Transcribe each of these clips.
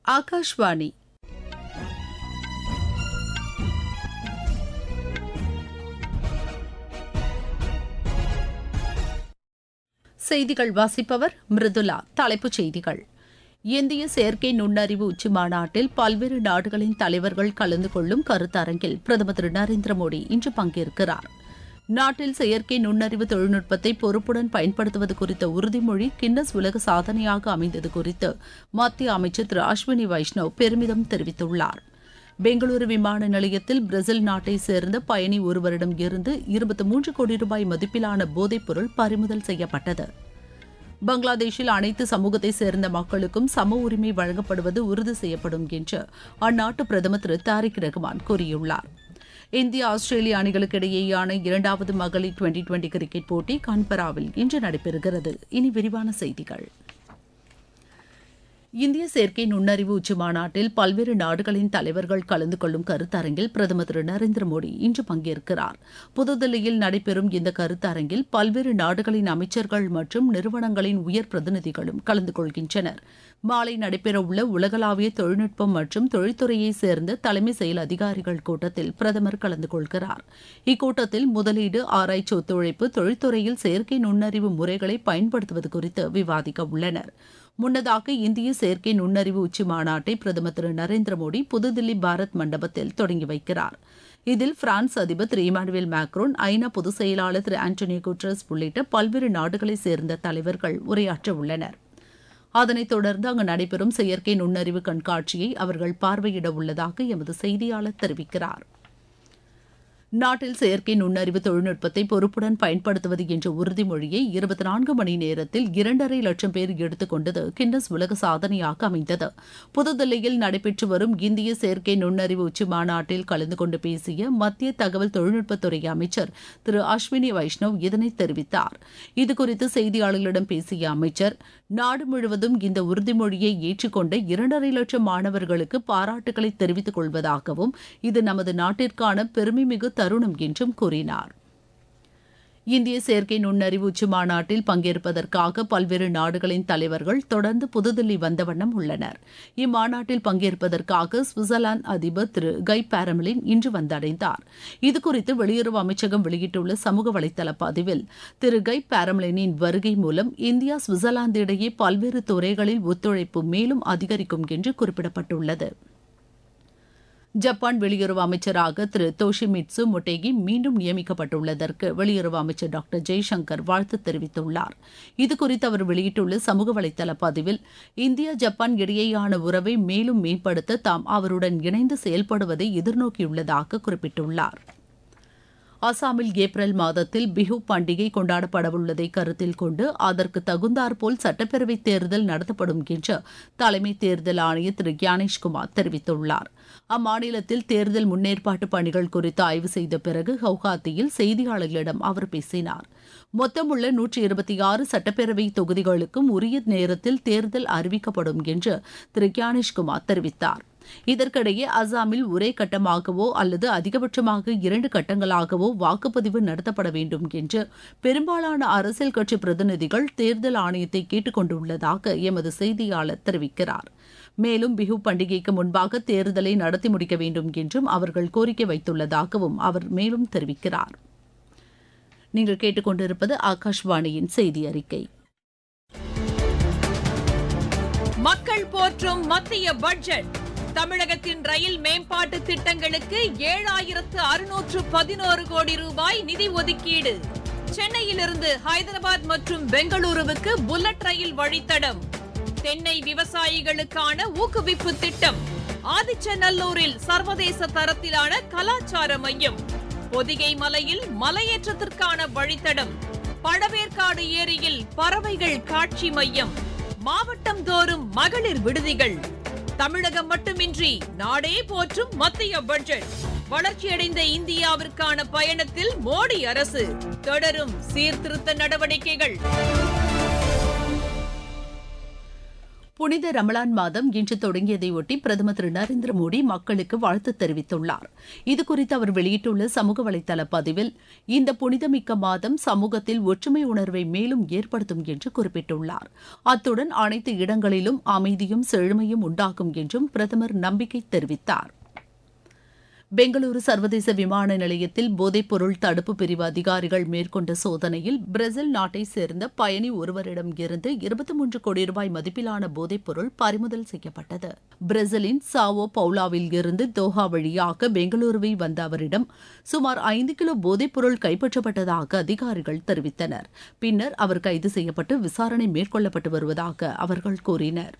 ஆகாஷ்வாணி செய்திகள் வாசிப்பவர் மிருதுலா தலைப்புச் செய்திகள் இந்திய செயற்கை நுண்ணறிவு உச்சி மாநாட்டில் பல்வேறு நாடுகளின் தலைவர்கள் கலந்து கொள்ளும் கருத்தரங்கில் பிரதமர் திரு நரேந்திர மோடி இன்று பங்கேற்கிறார் நாட்டில் செயற்கை நுண்ணறிவு தொழில்நுட்பத்தை பொறுப்புடன் பயன்படுத்துவது குறித்த உறுதிமொழி கின்னஸ் உலக சாதனையாக அமைந்தது குறித்து மத்திய அமைச்சர் திரு அஸ்வினி வைஷ்ணவ் பெருமிதம் தெரிவித்துள்ளார் பெங்களூரு விமான நிலையத்தில் பிரேசில் நாட்டை சேர்ந்த பயணி ஒருவரிடம் இருந்து இருபத்தி மூன்று கோடி ரூபாய் மதிப்பிலான போதைப்பொருள் பறிமுதல் செய்யப்பட்டது பங்களாதேஷில் அனைத்து சமூகத்தை சேர்ந்த மக்களுக்கும் சம உரிமை வழங்கப்படுவது உறுதி செய்யப்படும் என்று அந்நாட்டு பிரதமர் திரு தாரிக் ரஹ்மான் கூறியுள்ளார் இந்தியா ஆஸ்திரேலிய அணிகளுக்கு இடையேயான இரண்டாவது மகளிர் டுவெண்டி டுவெண்டி கிரிக்கெட் போட்டி கான்பராவில் இன்று நடைபெறுகிறது இனி விரிவான செய்திகள் இந்திய செயற்கை நுண்ணறிவு உச்சி மாநாட்டில் பல்வேறு நாடுகளின் தலைவர்கள் கலந்து கொள்ளும் கருத்தரங்கில் பிரதமர் திரு நரேந்திர மோடி இன்று பங்கேற்கிறார் புதுதில்லியில் நடைபெறும் இந்த கருத்தரங்கில் பல்வேறு நாடுகளின் அமைச்சர்கள் மற்றும் நிறுவனங்களின் உயர் பிரதிநிதிகளும் கலந்து கொள்கின்றனர் மாலை நடைபெறவுள்ள உலகளாவிய தொழில்நுட்பம் மற்றும் தொழில்துறையை சேர்ந்த தலைமை செயல் அதிகாரிகள் கூட்டத்தில் பிரதமர் கலந்து கொள்கிறார் இக்கூட்டத்தில் முதலீடு ஆராய்ச்சி ஒத்துழைப்பு தொழில்துறையில் செயற்கை நுண்ணறிவு முறைகளை பயன்படுத்துவது குறித்து விவாதிக்க உள்ளனர் முன்னதாக இந்திய செயற்கை நுண்ணறிவு உச்சி மாநாட்டை பிரதமர் திரு நரேந்திர மோடி புதுதில்லி பாரத் மண்டபத்தில் தொடங்கி வைக்கிறார் இதில் பிரான்ஸ் அதிபர் திரு இமானுவேல் மேக்ரோன் ஐநா பொதுச் செயலாளர் திரு ஆண்டனியோ குட்ரஸ் உள்ளிட்ட பல்வேறு நாடுகளைச் சேர்ந்த தலைவர்கள் உரையாற்ற உள்ளனர் அதனைத் தொடர்ந்து அங்கு நடைபெறும் செயற்கை நுண்ணறிவு கண்காட்சியை அவர்கள் பார்வையிட உள்ளதாக எமது செய்தியாளர் தெரிவிக்கிறார் நாட்டில் செயற்கை நுண்ணறிவு தொழில்நுட்பத்தை பொறுப்புடன் பயன்படுத்துவது என்ற உறுதிமொழியை இருபத்தி நான்கு மணி நேரத்தில் இரண்டரை லட்சம் பேர் எடுத்துக் கொண்டது கின்னஸ் உலக சாதனையாக அமைந்தது புதுதில்லியில் நடைபெற்று வரும் இந்திய செயற்கை நுண்ணறிவு உச்சி மாநாட்டில் கலந்து கொண்டு பேசிய மத்திய தகவல் தொழில்நுட்பத்துறை அமைச்சர் திரு அஸ்வினி வைஷ்ணவ் இதனை தெரிவித்தார் இதுகுறித்து செய்தியாளர்களிடம் பேசிய அமைச்சர் நாடு முழுவதும் இந்த உறுதிமொழியை ஏற்றுக்கொண்ட இரண்டரை லட்சம் மாணவர்களுக்கு பாராட்டுகளை தெரிவித்துக் கொள்வதாகவும் இது நமது நாட்டிற்கான பெருமைமிகு தருணம் என்றும் கூறினார் இந்திய செயற்கை நுண்ணறிவு உச்சி மாநாட்டில் பங்கேற்பதற்காக பல்வேறு நாடுகளின் தலைவர்கள் தொடர்ந்து புதுதில்லி வந்த வண்ணம் உள்ளனர் இம்மாநாட்டில் பங்கேற்பதற்காக சுவிட்சர்லாந்து அதிபர் திரு கை பாரமலின் இன்று வந்தடைந்தார் இதுகுறித்து வெளியுறவு அமைச்சகம் வெளியிட்டுள்ள சமூக வலைதள பதிவில் திரு கை பாரமலினின் வருகை மூலம் இந்தியா சுவிட்சர்லாந்து இடையே பல்வேறு துறைகளில் ஒத்துழைப்பு மேலும் அதிகரிக்கும் என்று குறிப்பிடப்பட்டுள்ளது ஜப்பான் வெளியுறவு அமைச்சராக திரு தோஷிமிட்சு மொட்டேகி மீண்டும் நியமிக்கப்பட்டுள்ளதற்கு வெளியுறவு அமைச்சர் டாக்டர் ஜெய்சங்கர் வாழ்த்து தெரிவித்துள்ளார் இதுகுறித்து அவர் வெளியிட்டுள்ள சமூக வலைதள பதிவில் இந்தியா ஜப்பான் இடையேயான உறவை மேலும் மேம்படுத்த தாம் அவருடன் இணைந்து செயல்படுவதை எதிர்நோக்கியுள்ளதாக குறிப்பிட்டுள்ளார் அசாமில் ஏப்ரல் மாதத்தில் பிஹு பண்டிகை கொண்டாடப்படவுள்ளதை கருத்தில் கொண்டு அதற்கு தகுந்தாற்போல் சட்டப்பேரவைத் தேர்தல் நடத்தப்படும் என்று தலைமை தேர்தல் ஆணையர் திரு கியானேஷ்குமார் தெரிவித்துள்ளார் அம்மாநிலத்தில் தேர்தல் முன்னேற்பாட்டு பணிகள் குறித்து ஆய்வு செய்த பிறகு ஹவுகாத்தியில் செய்தியாளர்களிடம் அவர் பேசினார் மொத்தமுள்ள நூற்றி இருபத்தி ஆறு சட்டப்பேரவை தொகுதிகளுக்கும் உரிய நேரத்தில் தேர்தல் அறிவிக்கப்படும் என்று திரு கியானேஷ்குமார் தெரிவித்தார் இதற்கிடையே அசாமில் ஒரே கட்டமாகவோ அல்லது அதிகபட்சமாக இரண்டு கட்டங்களாகவோ வாக்குப்பதிவு நடத்தப்பட வேண்டும் என்று பெரும்பாலான அரசியல் கட்சி பிரதிநிதிகள் தேர்தல் ஆணையத்தை கேட்டுக் கொண்டுள்ளதாக எமது செய்தியாளர் தெரிவிக்கிறார் மேலும் பிஹு பண்டிகைக்கு முன்பாக தேர்தலை நடத்தி முடிக்க வேண்டும் என்றும் அவர்கள் கோரிக்கை வைத்துள்ளதாகவும் அவர் மேலும் தெரிவிக்கிறார் நீங்கள் கேட்டுக்கொண்டிருப்பது ஆகாஷ்வாணியின் செய்தி அறிக்கை மக்கள் போற்றும் மத்திய பட்ஜெட் தமிழகத்தின் ரயில் மேம்பாட்டு திட்டங்களுக்கு ஏழாயிரத்து அறுநூற்று பதினோரு கோடி ரூபாய் நிதி ஒதுக்கீடு சென்னையிலிருந்து ஹைதராபாத் மற்றும் பெங்களூருவுக்கு புல்லட் ரயில் வழித்தடம் தென்னை விவசாயிகளுக்கான ஊக்குவிப்பு திட்டம் ஆதிச்சநல்லூரில் சர்வதேச தரத்திலான கலாச்சார மையம் பொதிகை மலையில் மலையேற்றத்திற்கான வழித்தடம் பழவேற்காடு ஏரியில் பறவைகள் காட்சி மையம் மாவட்டம் தோறும் மகளிர் விடுதிகள் தமிழகம் மட்டுமின்றி நாடே போற்றும் மத்திய பட்ஜெட் வளர்ச்சியடைந்த இந்தியாவிற்கான பயணத்தில் மோடி அரசு தொடரும் சீர்திருத்த நடவடிக்கைகள் புனித ரமலான் மாதம் இன்று தொடங்கியதையொட்டி பிரதமர் திரு நரேந்திர மோடி மக்களுக்கு வாழ்த்து தெரிவித்துள்ளார் இதுகுறித்து அவர் வெளியிட்டுள்ள சமூக வலைதள பதிவில் இந்த புனிதமிக்க மாதம் சமூகத்தில் ஒற்றுமை உணர்வை மேலும் ஏற்படுத்தும் என்று குறிப்பிட்டுள்ளார் அத்துடன் அனைத்து இடங்களிலும் அமைதியும் செழுமையும் உண்டாகும் என்றும் பிரதமர் நம்பிக்கை தெரிவித்தார் பெங்களூரு சர்வதேச விமான நிலையத்தில் போதைப்பொருள் தடுப்பு பிரிவு அதிகாரிகள் மேற்கொண்ட சோதனையில் பிரேசில் நாட்டை சேர்ந்த பயணி ஒருவரிடம் இருந்து இருபத்தி மூன்று கோடி ரூபாய் மதிப்பிலான போதைப்பொருள் பறிமுதல் செய்யப்பட்டது பிரேசிலின் சாவோ பவுலாவில் இருந்து தோஹா வழியாக பெங்களூருவை வந்த அவரிடம் சுமார் ஐந்து கிலோ போதைப்பொருள் கைப்பற்றப்பட்டதாக அதிகாரிகள் தெரிவித்தனர் பின்னர் அவர் கைது செய்யப்பட்டு விசாரணை மேற்கொள்ளப்பட்டு வருவதாக அவர்கள் கூறினர்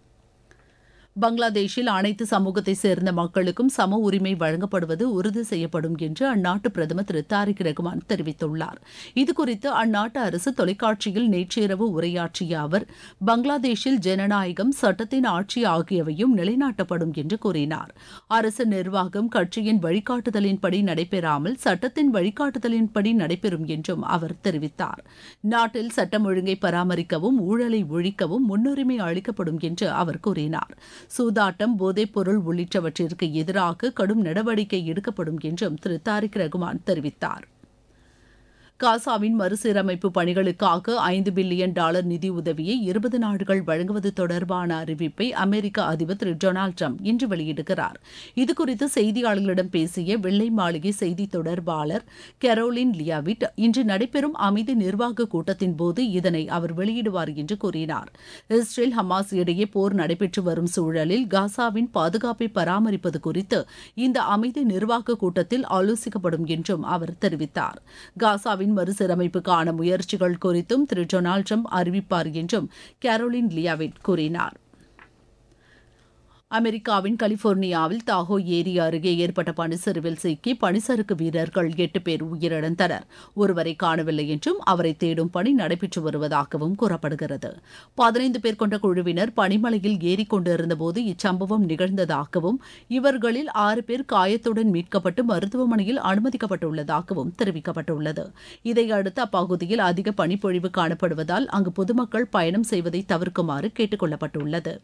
பங்களாதேஷில் அனைத்து சமூகத்தை சேர்ந்த மக்களுக்கும் சம உரிமை வழங்கப்படுவது உறுதி செய்யப்படும் என்று அந்நாட்டு பிரதமர் திரு தாரிக் ரகுமான் தெரிவித்துள்ளார் இதுகுறித்து அந்நாட்டு அரசு தொலைக்காட்சியில் நேற்றிரவு உரையாற்றிய அவர் பங்களாதேஷில் ஜனநாயகம் சட்டத்தின் ஆட்சி ஆகியவையும் நிலைநாட்டப்படும் என்று கூறினார் அரசு நிர்வாகம் கட்சியின் வழிகாட்டுதலின்படி நடைபெறாமல் சட்டத்தின் வழிகாட்டுதலின்படி நடைபெறும் என்றும் அவர் தெரிவித்தார் நாட்டில் சட்டம் ஒழுங்கை பராமரிக்கவும் ஊழலை ஒழிக்கவும் முன்னுரிமை அளிக்கப்படும் என்று அவர் கூறினார் சூதாட்டம் போதைப்பொருள் உள்ளிட்டவற்றிற்கு எதிராக கடும் நடவடிக்கை எடுக்கப்படும் என்றும் திரு தாரிக் ரகுமான் தெரிவித்தார் காசாவின் மறுசீரமைப்பு பணிகளுக்காக ஐந்து பில்லியன் டாலர் நிதி உதவியை இருபது நாடுகள் வழங்குவது தொடர்பான அறிவிப்பை அமெரிக்க அதிபர் திரு டொனால்டு ட்ரம்ப் இன்று வெளியிடுகிறார் இதுகுறித்து செய்தியாளர்களிடம் பேசிய வெள்ளை மாளிகை செய்தி தொடர்பாளர் கெரோலின் லியாவிட் இன்று நடைபெறும் அமைதி நிர்வாக கூட்டத்தின் போது இதனை அவர் வெளியிடுவார் என்று கூறினார் இஸ்ரேல் ஹமாஸ் இடையே போர் நடைபெற்று வரும் சூழலில் காசாவின் பாதுகாப்பை பராமரிப்பது குறித்து இந்த அமைதி நிர்வாக கூட்டத்தில் ஆலோசிக்கப்படும் என்றும் அவர் தெரிவித்தார் காசாவின் இந்தியாவின் மறுசீரமைப்புக்கான முயற்சிகள் குறித்தும் திரு டொனால்டு ட்ரம்ப் அறிவிப்பார் என்றும் கேரோலின் லியாவிட் கூறினார் அமெரிக்காவின் கலிபோர்னியாவில் தாகோ ஏரி அருகே ஏற்பட்ட பனிச்சரிவில் சிக்கி பனிசறுக்கு வீரர்கள் எட்டு பேர் உயிரிழந்தனர் ஒருவரை காணவில்லை என்றும் அவரை தேடும் பணி நடைபெற்று வருவதாகவும் கூறப்படுகிறது பதினைந்து பேர் கொண்ட குழுவினர் பனிமலையில் ஏறிக்கொண்டிருந்தபோது இச்சம்பவம் நிகழ்ந்ததாகவும் இவர்களில் ஆறு பேர் காயத்துடன் மீட்கப்பட்டு மருத்துவமனையில் அனுமதிக்கப்பட்டுள்ளதாகவும் தெரிவிக்கப்பட்டுள்ளது இதையடுத்து அப்பகுதியில் அதிக பனிப்பொழிவு காணப்படுவதால் அங்கு பொதுமக்கள் பயணம் செய்வதை தவிர்க்குமாறு கேட்டுக் கொள்ளப்பட்டுள்ளது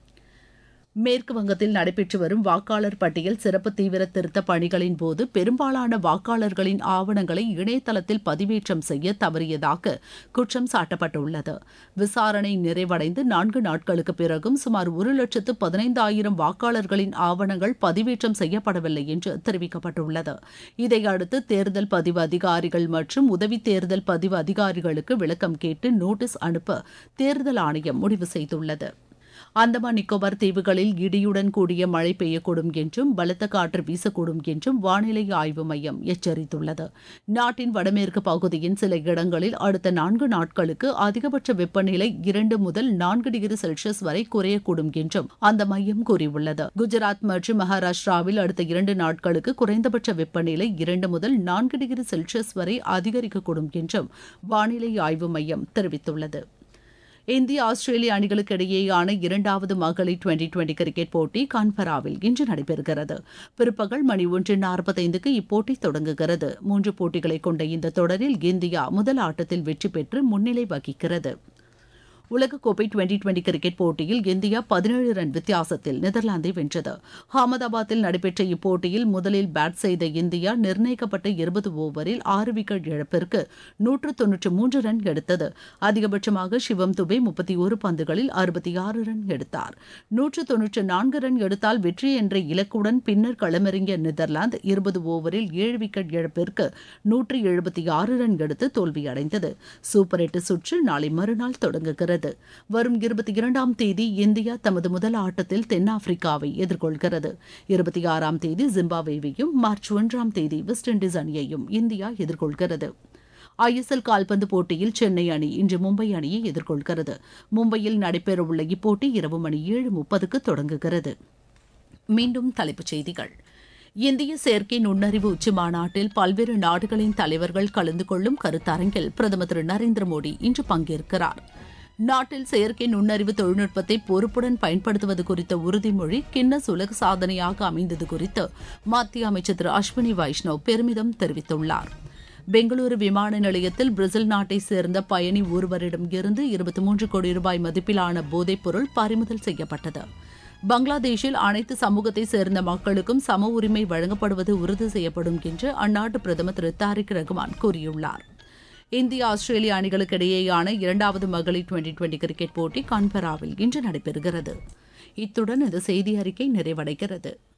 மேற்கு வங்கத்தில் நடைபெற்று வரும் வாக்காளர் பட்டியல் சிறப்பு தீவிர திருத்த பணிகளின் போது பெரும்பாலான வாக்காளர்களின் ஆவணங்களை இணையதளத்தில் பதிவேற்றம் செய்ய தவறியதாக குற்றம் சாட்டப்பட்டுள்ளது விசாரணை நிறைவடைந்து நான்கு நாட்களுக்கு பிறகும் சுமார் ஒரு லட்சத்து பதினைந்தாயிரம் வாக்காளர்களின் ஆவணங்கள் பதிவேற்றம் செய்யப்படவில்லை என்று தெரிவிக்கப்பட்டுள்ளது இதையடுத்து தேர்தல் பதிவு அதிகாரிகள் மற்றும் உதவி தேர்தல் பதிவு அதிகாரிகளுக்கு விளக்கம் கேட்டு நோட்டீஸ் அனுப்ப தேர்தல் ஆணையம் முடிவு செய்துள்ளது அந்தமான் நிக்கோபார் தீவுகளில் இடியுடன் கூடிய மழை பெய்யக்கூடும் என்றும் பலத்த காற்று வீசக்கூடும் என்றும் வானிலை ஆய்வு மையம் எச்சரித்துள்ளது நாட்டின் வடமேற்கு பகுதியின் சில இடங்களில் அடுத்த நான்கு நாட்களுக்கு அதிகபட்ச வெப்பநிலை இரண்டு முதல் நான்கு டிகிரி செல்சியஸ் வரை குறையக்கூடும் என்றும் அந்த மையம் கூறியுள்ளது குஜராத் மற்றும் மகாராஷ்டிராவில் அடுத்த இரண்டு நாட்களுக்கு குறைந்தபட்ச வெப்பநிலை இரண்டு முதல் நான்கு டிகிரி செல்சியஸ் வரை அதிகரிக்கக்கூடும் என்றும் வானிலை ஆய்வு மையம் தெரிவித்துள்ளது இந்திய ஆஸ்திரேலிய அணிகளுக்கு இடையேயான இரண்டாவது மகளிர் டுவெண்டி டுவெண்டி கிரிக்கெட் போட்டி கான்பராவில் இன்று நடைபெறுகிறது பிற்பகல் மணி ஒன்று நாற்பத்தைந்துக்கு இப்போட்டி தொடங்குகிறது மூன்று போட்டிகளை கொண்ட இந்த தொடரில் இந்தியா முதல் ஆட்டத்தில் வெற்றி பெற்று முன்னிலை வகிக்கிறது உலகக்கோப்பை டுவெண்டி டுவெண்டி கிரிக்கெட் போட்டியில் இந்தியா பதினேழு ரன் வித்தியாசத்தில் நெதர்லாந்தை வென்றது அகமதாபாத்தில் நடைபெற்ற இப்போட்டியில் முதலில் பேட் செய்த இந்தியா நிர்ணயிக்கப்பட்ட இருபது ஓவரில் ஆறு விக்கெட் இழப்பிற்கு நூற்று தொன்னூற்று மூன்று ரன் எடுத்தது அதிகபட்சமாக சிவம் துபே முப்பத்தி ஒரு பந்துகளில் அறுபத்தி ஆறு ரன் எடுத்தார் நூற்று தொன்னூற்று நான்கு ரன் எடுத்தால் வெற்றி என்ற இலக்குடன் பின்னர் களமிறங்கிய நெதர்லாந்து இருபது ஓவரில் ஏழு விக்கெட் இழப்பிற்கு நூற்று எழுபத்தி ஆறு ரன் எடுத்து தோல்வியடைந்தது சூப்பர் எட்டு சுற்று நாளை மறுநாள் தொடங்குகிறது வருகிறது வரும் இருபத்தி இரண்டாம் தேதி இந்தியா தமது முதல் ஆட்டத்தில் தென்னாப்பிரிக்காவை எதிர்கொள்கிறது இருபத்தி ஆறாம் தேதி ஜிம்பாப்வேவையும் மார்ச் ஒன்றாம் தேதி வெஸ்ட் இண்டீஸ் அணியையும் இந்தியா எதிர்கொள்கிறது ஐஎஸ்எல் கால்பந்து போட்டியில் சென்னை அணி இன்று மும்பை அணியை எதிர்கொள்கிறது மும்பையில் நடைபெறவுள்ள இப்போட்டி இரவு மணி ஏழு முப்பதுக்கு தொடங்குகிறது மீண்டும் தலைப்புச் செய்திகள் இந்திய செயற்கை நுண்ணறிவு உச்சி மாநாட்டில் பல்வேறு நாடுகளின் தலைவர்கள் கலந்து கொள்ளும் கருத்தரங்கில் பிரதமர் திரு நரேந்திர மோடி இன்று பங்கேற்கிறார் நாட்டில் செயற்கை நுண்ணறிவு தொழில்நுட்பத்தை பொறுப்புடன் பயன்படுத்துவது குறித்த உறுதிமொழி கின்னஸ் உலக சாதனையாக அமைந்தது குறித்து மத்திய அமைச்சர் திரு அஸ்வினி வைஷ்ணவ் பெருமிதம் தெரிவித்துள்ளார் பெங்களூரு விமான நிலையத்தில் பிரேசில் நாட்டை சேர்ந்த பயணி ஒருவரிடம் இருந்து இருபத்தி மூன்று கோடி ரூபாய் மதிப்பிலான போதைப்பொருள் பறிமுதல் செய்யப்பட்டது பங்களாதேஷில் அனைத்து சமூகத்தை சேர்ந்த மக்களுக்கும் சம உரிமை வழங்கப்படுவது உறுதி செய்யப்படும் என்று அந்நாட்டு பிரதமர் திரு தாரிக் ரகுமான் கூறியுள்ளார் இந்தியா ஆஸ்திரேலிய அணிகளுக்கு இடையேயான இரண்டாவது மகளிர் டுவெண்டி டுவெண்டி கிரிக்கெட் போட்டி கான்பராவில் இன்று நடைபெறுகிறது இத்துடன் இந்த செய்தி அறிக்கை நிறைவடைகிறது